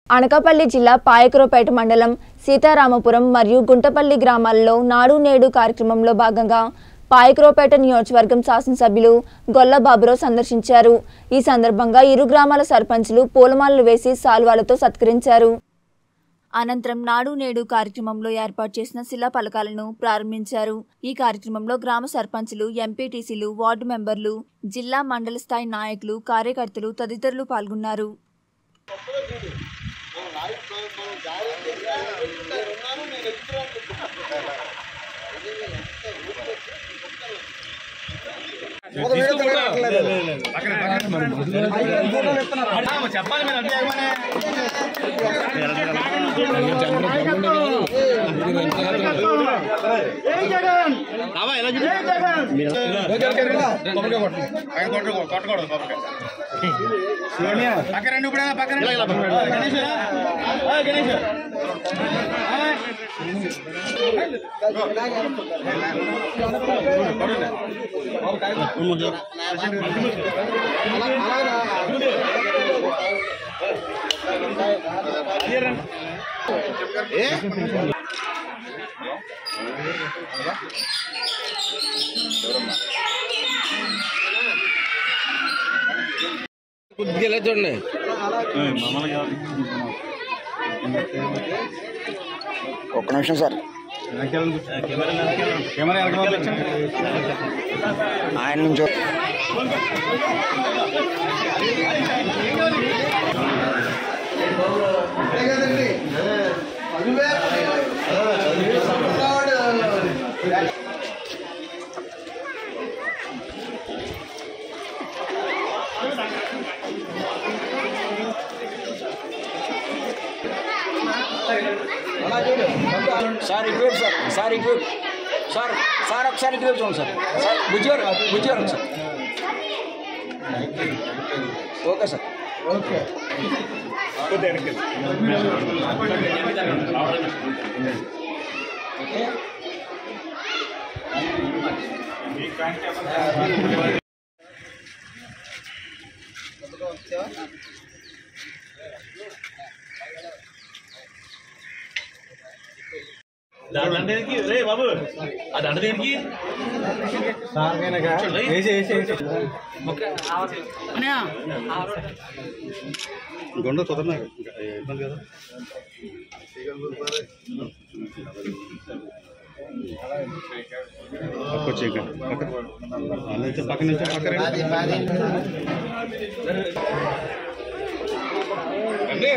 అనకాపల్లి జిల్లా పాయకురపేట మండలం సీతారామపురం మరియు గుంటపల్లి గ్రామాల్లో నాడు నేడు కార్యక్రమంలో భాగంగా పాయకురపేట నియోజకవర్గం శాసనసభ్యులు గొల్ల బాబురావు సందర్శించారు ఈ సందర్భంగా ఇరు గ్రామాల సర్పంచ్లు పూలమాలలు వేసి సాల్వాలతో సత్కరించారు అనంతరం నాడు నేడు కార్యక్రమంలో ఏర్పాటు చేసిన శిలా పలకాలను ప్రారంభించారు ఈ కార్యక్రమంలో గ్రామ సర్పంచులు ఎంపీటీసీలు వార్డు మెంబర్లు జిల్లా మండల స్థాయి నాయకులు కార్యకర్తలు తదితరులు పాల్గొన్నారు చెప్పాలి మీరు అంటే ఏమని రావా ఎలా చూపి కొట్టకూడదు పక్కన రండి ఇప్పుడు పక్కన గణేష్ ఓయ్ గణేష్ ఓయ్. కొద్దిగా చూడండి ఒక్క నిమిషం సార్ కెమెరా వెనక పంపించండి ఆయన నుంచి సార్ ఇటువైపు సార్ సార్ ఇటువైపు సార్ సార్ ఒకసారి ఇటువైపు చూడండి సార్ సార్ బుజ్జిగారు బుజ్జిగారు సార్ ఓకే సార్ దండకి రే బాబు ఆ దండ దేనికి గుండ కుదరనా ఇబ్బంది కదా పక్క ఇంకా పక్క పక్క నుంచి పక్క రండి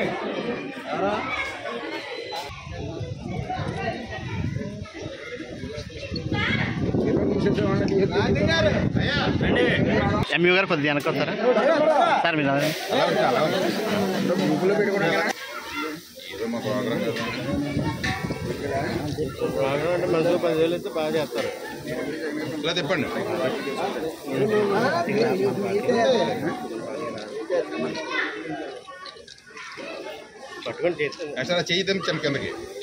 ఎంఈ గారు కొద్దిగా వెనక్కి వస్తారా సార్ మీరు రండి. ఇలా తిప్పండి పట్టుకొని చేస్తాను చెయ్యి తెంపించండి కిందకి